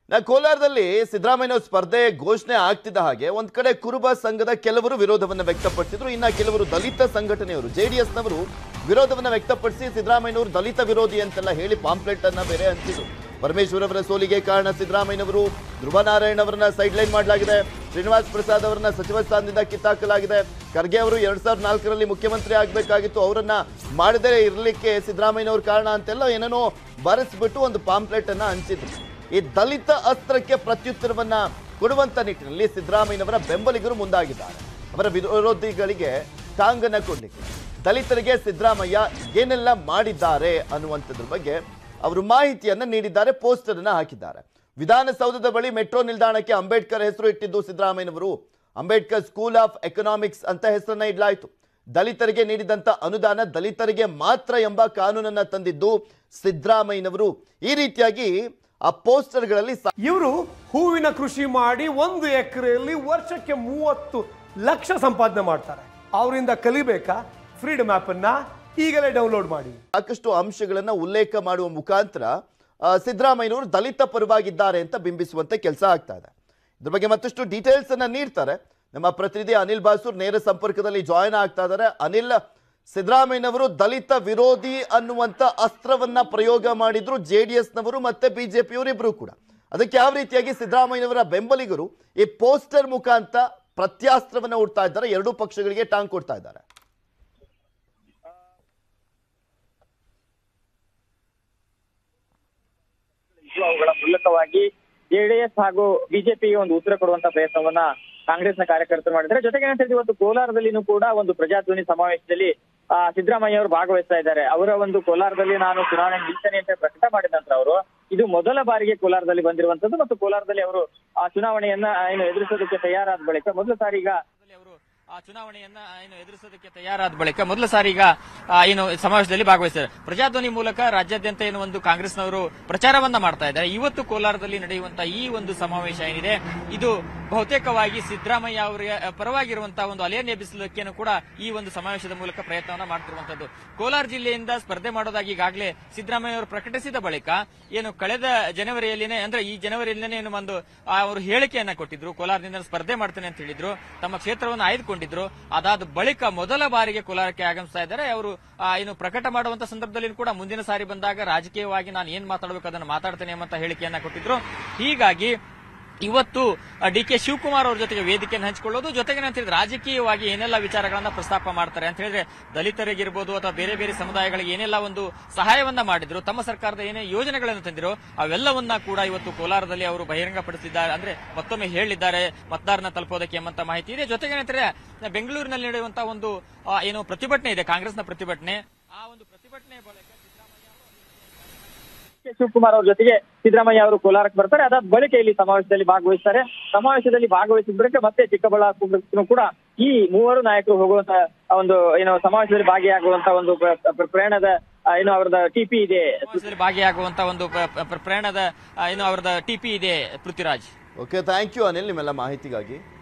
ನಾ ಕೋಲಾರದಲ್ಲಿ ಸಿದ್ದರಾಮಯ್ಯ ಸ್ಪರ್ಧೆ ಘೋಷಣೆ ಆಗ್ತಿದ್ದ ಹಾಗೆ ಒಂದ್ ಕಡೆ ಕುರುಬ ಸಂಘದ ಕೆಲವರು ವಿರೋಧವನ್ನ ವ್ಯಕ್ತಪಡಿಸಿದ್ರು ಇನ್ನ ಕೆಲವರು ದಲಿತ ಸಂಘಟನೆಯವರು ಜೆಡಿಎಸ್ ನವರು ವಿರೋಧವನ್ನ ವ್ಯಕ್ತಪಡಿಸಿ ಸಿದ್ದರಾಮಯ್ಯನವರು ದಲಿತ ವಿರೋಧಿ ಅಂತೆಲ್ಲ ಹೇಳಿ ಪಾಂಪ್ಲೆಟ್ ಅನ್ನ ಬೇರೆ ಹಂಚಿದ್ರು ಪರಮೇಶ್ವರ್ ಅವರ ಸೋಲಿಗೆ ಕಾರಣ ಸಿದ್ದರಾಮಯ್ಯನವರು ಧ್ರುವನಾರಾಯಣ್ ಅವರನ್ನ ಸೈಡ್ ಲೈನ್ ಮಾಡಲಾಗಿದೆ ಶ್ರೀನಿವಾಸ್ ಪ್ರಸಾದ್ ಅವರನ್ನ ಸಚಿವ ಸ್ಥಾನದಿಂದ ಕಿತ್ತಾಕಲಾಗಿದೆ ಖರ್ಗೆ ಅವರು ಎರಡ್ ಸಾವಿರದ ನಾಲ್ಕರಲ್ಲಿ ಮುಖ್ಯಮಂತ್ರಿ ಆಗಬೇಕಾಗಿತ್ತು ಅವರನ್ನ ಮಾಡದೇ ಇರಲಿಕ್ಕೆ ಸಿದ್ದರಾಮಯ್ಯನವರು ಕಾರಣ ಅಂತೆಲ್ಲ ಏನೇನೋ ಬರೆಸ್ಬಿಟ್ಟು ಒಂದು ಪಾಂಪ್ಲೆಟ್ ಅನ್ನ ಹಂಚಿದ್ರು ಈ ದಲಿತ ಅಸ್ತ್ರಕ್ಕೆ ಪ್ರತ್ಯುತ್ತರವನ್ನ ಕೊಡುವಂತ ನಿಟ್ಟಿನಲ್ಲಿ ಸಿದ್ದರಾಮಯ್ಯನವರ ಬೆಂಬಲಿಗರು ಮುಂದಾಗಿದ್ದಾರೆ ಅವರ ವಿರೋಧಿಗಳಿಗೆ ಟಾಂಗನ್ನ ಕೊಡ್ಲಿಕ್ಕೆ ದಲಿತರಿಗೆ ಸಿದ್ದರಾಮಯ್ಯ ಏನೆಲ್ಲ ಮಾಡಿದ್ದಾರೆ ಅನ್ನುವಂಥದ್ರ ಬಗ್ಗೆ ಅವರು ಮಾಹಿತಿಯನ್ನ ನೀಡಿದ್ದಾರೆ ಪೋಸ್ಟರ್ ಅನ್ನ ಹಾಕಿದ್ದಾರೆ ವಿಧಾನಸೌಧದ ಬಳಿ ಮೆಟ್ರೋ ನಿಲ್ದಾಣಕ್ಕೆ ಅಂಬೇಡ್ಕರ್ ಹೆಸರು ಇಟ್ಟಿದ್ದು ಸಿದ್ದರಾಮಯ್ಯನವರು ಅಂಬೇಡ್ಕರ್ ಸ್ಕೂಲ್ ಆಫ್ ಎಕನಾಮಿಕ್ಸ್ ಅಂತ ಹೆಸರನ್ನ ಇಡಲಾಯಿತು ದಲಿತರಿಗೆ ನೀಡಿದಂತ ಅನುದಾನ ದಲಿತರಿಗೆ ಮಾತ್ರ ಎಂಬ ಕಾನೂನನ್ನ ತಂದಿದ್ದು ಸಿದ್ದರಾಮಯ್ಯನವರು ಈ ರೀತಿಯಾಗಿ ಆ ಪೋಸ್ಟರ್ಗಳಲ್ಲಿ ಸಾ- ಇವರು ಹೂವಿನ ಕೃಷಿ ಮಾಡಿ ಒಂದು ಎಕರೆಯಲ್ಲಿ ವರ್ಷಕ್ಕೆ ಮೂವತ್ತು ಲಕ್ಷ ಸಂಪಾದನೆ ಮಾಡ್ತಾರೆ ಅವರಿಂದ ಕಲಿಬೇಕಾ ಫ್ರೀಡಮ್ ಆಪ್ ಅನ್ನ ಈಗಲೇ ಡೌನ್ಲೋಡ್ ಮಾಡಿ ಸಾಕಷ್ಟು ಅಂಶಗಳನ್ನ ಉಲ್ಲೇಖ ಮಾಡುವ ಮುಖಾಂತರ ಆ, ಸಿದ್ದರಾಮಯ್ಯನವರು ದಲಿತ ಪರವಾಗಿದ್ದಾರೆ ಅಂತ ಬಿಂಬಿಸುವಂತೆ ಕೆಲಸ ಆಗ್ತಾ ಇದೆ ಇದ್ರ ಬಗ್ಗೆ ಮತ್ತಷ್ಟು ಡೀಟೇಲ್ಸ್ ಅನ್ನ ನೀಡ್ತಾರೆ ನಮ್ಮ ಪ್ರತಿನಿಧಿ ಅನಿಲ್ ಬಾಸೂರ್ ನೇರ ಸಂಪರ್ಕದಲ್ಲಿ ಜಾಯಿನ್ ಆಗ್ತಾ ಇದ್ದಾರೆ ಅನಿಲ್ ಸಿದ್ದರಾಮಯ್ಯನವರು ದಲಿತ ವಿರೋಧಿ ಅನ್ನುವಂತ ಅಸ್ತ್ರವನ್ನ ಪ್ರಯೋಗ ಮಾಡಿದ್ರು ಜೆ ಡಿ ಎಸ್ನವರು ಮತ್ತೆ ಬಿಜೆಪಿಯವರಿಬ್ರು ಕೂಡ ಅದಕ್ಕೆ ಯಾವ ರೀತಿಯಾಗಿ ಸಿದ್ದರಾಮಯ್ಯನವರ ಬೆಂಬಲಿಗರು ಈ ಪೋಸ್ಟರ್ ಮುಖಾಂತರ ಪ್ರತ್ಯಾಸ್ತ್ರವನ್ನ ಹುಡ್ತಾ ಇದ್ದಾರೆ ಎರಡೂ ಪಕ್ಷಗಳಿಗೆ ಟಾಂಗ್ ಕೊಡ್ತಾ ಇದ್ದಾರೆ ಇದ್ದು ಅವುಗಳ ಮೂಲಕವಾಗಿ ಜೆಡಿಎಸ್ ಹಾಗೂ ಬಿಜೆಪಿಗೆ ಒಂದು ಉತ್ತರ ಕೊಡುವಂತ ಪ್ರಯತ್ನವನ್ನ ಕಾಂಗ್ರೆಸ್ನ ಕಾರ್ಯಕರ್ತರು ಮಾಡಿದ್ದಾರೆ ಜೊತೆಗೆ ಏನಂತ ಹೇಳಿದ್ರೆ ಇವತ್ತು ಕೋಲಾರದಲ್ಲಿನೂ ಕೂಡ ಒಂದು ಪ್ರಜಾಧ್ವನಿ ಸಮಾವೇಶದಲ್ಲಿ ಆ, ಸಿದ್ದರಾಮಯ್ಯ ಅವರು ಭಾಗವಹಿಸ್ತಾ ಇದ್ದಾರೆ ಅವರ ಒಂದು ಕೋಲಾರದಲ್ಲಿ ನಾನು ಚುನಾವಣೆ ನಿಲ್ತೇನೆ ಅಂತ ಪ್ರಕಟ ಮಾಡಿದ ನಂತರ ಅವರು ಇದು ಮೊದಲ ಬಾರಿಗೆ ಕೋಲಾರದಲ್ಲಿ ಬಂದಿರುವಂತದ್ದು ಮತ್ತು ಕೋಲಾರದಲ್ಲಿ ಅವರು ಆ ಚುನಾವಣೆಯನ್ನ ಏನು ಎದುರಿಸೋದಕ್ಕೆ ತಯಾರಾದ ಬಳಿಕ ಮೊದಲ ಸಾರಿ ಈಗ ಅವರು ಆ ಚುನಾವಣೆಯನ್ನ ಏನು ಎದುರಿಸೋದಕ್ಕೆ ತಯಾರಾದ ಬಳಿಕ ಮೊದಲ ಸಾರಿ ಈಗ ಆ, ಏನು ಸಮಾವೇಶದಲ್ಲಿ ಭಾಗವಹಿಸಿದ್ದಾರೆ ಪ್ರಜಾಧ್ವನಿ ಮೂಲಕ ರಾಜ್ಯಾದ್ಯಂತ ಏನು ಒಂದು ಕಾಂಗ್ರೆಸ್ನವರು ಪ್ರಚಾರವನ್ನ ಮಾಡ್ತಾ ಇದ್ದಾರೆ ಇವತ್ತು ಕೋಲಾರದಲ್ಲಿ ನಡೆಯುವಂತಹ ಈ ಒಂದು ಸಮಾವೇಶ ಏನಿದೆ ಇದು ಬಹುತೇಕವಾಗಿ ಸಿದ್ದರಾಮಯ್ಯ ಅವರಿಗೆ ಪರವಾಗಿರುವಂತಹ ಒಂದು ಅಲೆಯನ್ನು ಎಬ್ಬಿಸಲಿಕ್ಕೆ ಕೂಡ ಈ ಒಂದು ಸಮಾವೇಶದ ಮೂಲಕ ಪ್ರಯತ್ನವನ್ನ ಮಾಡ್ತಿರುವಂತದ್ದು ಕೋಲಾರ ಜಿಲ್ಲೆಯಿಂದ ಸ್ಪರ್ಧೆ ಮಾಡೋದಾಗಿ ಈಗಾಗಲೇ ಸಿದ್ದರಾಮಯ್ಯ ಅವರು ಪ್ರಕಟಿಸಿದ ಬಳಿಕ ಏನು ಕಳೆದ ಜನವರಿಯಲ್ಲಿನೇ ಅಂದ್ರೆ ಈ ಜನವರಿಯಲ್ಲಿನೇ ಏನು ಒಂದು ಆ, ಅವರು ಹೇಳಿಕೆಯನ್ನ ಕೊಟ್ಟಿದ್ರು ಕೋಲಾರದಿಂದ ಸ್ಪರ್ಧೆ ಮಾಡ್ತೇನೆ ಅಂತ ಹೇಳಿದ್ರು ತಮ್ಮ ಕ್ಷೇತ್ರವನ್ನು ಆಯ್ದುಕೊಂಡಿದ್ರು ಅದಾದ ಬಳಿಕ ಮೊದಲ ಬಾರಿಗೆ ಕೋಲಾರಕ್ಕೆ ಆಗಮಿಸ್ತಾ ಇದ್ದಾರೆ ಅವರು ಆ, ಏನು ಪ್ರಕಟ ಮಾಡುವಂತ ಸಂದರ್ಭದಲ್ಲಿ ಕೂಡ ಮುಂದಿನ ಸಾರಿ ಬಂದಾಗ ರಾಜಕೀಯವಾಗಿ ನಾನು ಏನ್ ಮಾತಾಡಬೇಕು ಅದನ್ನು ಮಾತಾಡ್ತೇನೆ ಎಂಬಂತ ಹೇಳಿಕೆಯನ್ನ ಕೊಟ್ಟಿದ್ರು ಹೀಗಾಗಿ ಇವತ್ತು ಡಿ ಕೆ ಶಿವಕುಮಾರ್ ಅವ್ರ ಜೊತೆಗೆ ವೇದಿಕೆಯನ್ನು ಹಂಚಿಕೊಳ್ಳೋದು ಜೊತೆಗೆ ಅಂತ ಹೇಳಿದ್ರೆ ರಾಜಕೀಯವಾಗಿ ಏನೆಲ್ಲ ವಿಚಾರಗಳನ್ನ ಪ್ರಸ್ತಾಪ ಮಾಡ್ತಾರೆ ಅಂತ ಹೇಳಿದ್ರೆ ದಲಿತರಿಗಿರ್ಬೋದು ಅಥವಾ ಬೇರೆ ಬೇರೆ ಸಮುದಾಯಗಳಿಗೆ ಏನೆಲ್ಲ ಒಂದು ಸಹಾಯವನ್ನ ಮಾಡಿದ್ರು ತಮ್ಮ ಸರ್ಕಾರದ ಏನೇ ಯೋಜನೆಗಳನ್ನು ತಂದಿರೋ ಅವೆಲ್ಲವನ್ನ ಕೂಡ ಇವತ್ತು ಕೋಲಾರದಲ್ಲಿ ಅವರು ಬಹಿರಂಗಪಡಿಸಿದ್ದಾರೆ ಅಂದ್ರೆ ಮತ್ತೊಮ್ಮೆ ಹೇಳಿದ್ದಾರೆ ಮತದಾರನ ತಲುಪೋದಕ್ಕೆ ಎಂಬಂತ ಮಾಹಿತಿ ಇದೆ ಜೊತೆಗೆ ಏನಂತಾರೆ ಬೆಂಗಳೂರಿನಲ್ಲಿ ನಡೆಯುವಂತಹ ಒಂದು ಆ, ಏನು ಪ್ರತಿಭಟನೆ ಇದೆ ಕಾಂಗ್ರೆಸ್ನ ಪ್ರತಿಭಟನೆ ಆ ಒಂದು ಪ್ರತಿಭಟನೆ ಬಳಿಕ ಕೆ. ಶಿವಕುಮಾರ್ ಅವ್ರ ಜೊತೆಗೆ ಸಿದ್ದರಾಮಯ್ಯ ಅವರು ಕೋಲಾರಕ್ಕೆ ಬರ್ತಾರೆ ಅದಾದ ಬಳಿಕ ಇಲ್ಲಿ ಸಮಾವೇಶದಲ್ಲಿ ಭಾಗವಹಿಸ್ತಾರೆ ಸಮಾವೇಶದಲ್ಲಿ ಭಾಗವಹಿಸಿದ ಬಳಿಕ ಮತ್ತೆ ಚಿಕ್ಕಬಳ್ಳಾಪುರಕ್ಕೂ ಕೂಡ ಈ ಮೂವರು ನಾಯಕರು ಹೋಗುವಂತ ಒಂದು ಏನು ಸಮಾವೇಶದಲ್ಲಿ ಭಾಗಿಯಾಗುವಂತ ಒಂದು ಪ್ರ- ಪ್ರ- ಪ್ರಯಾಣದ ಆ, ಏನು ಅವರದ ಟಿಪಿ ಇದೆ ಸಮಾವೇಶದಲ್ಲಿ ಭಾಗಿಯಾಗುವಂತ ಒಂದು ಪ- ಪ- ಪ್ರಯಾಣದ ಆ, ಏನು ಅವರದ ಟಿಪಿ ಇದೆ Prithviraj okay thank you Anil ನಿಮ್ಮೆಲ್ಲ ಮಾಹಿತಿಗಾಗಿ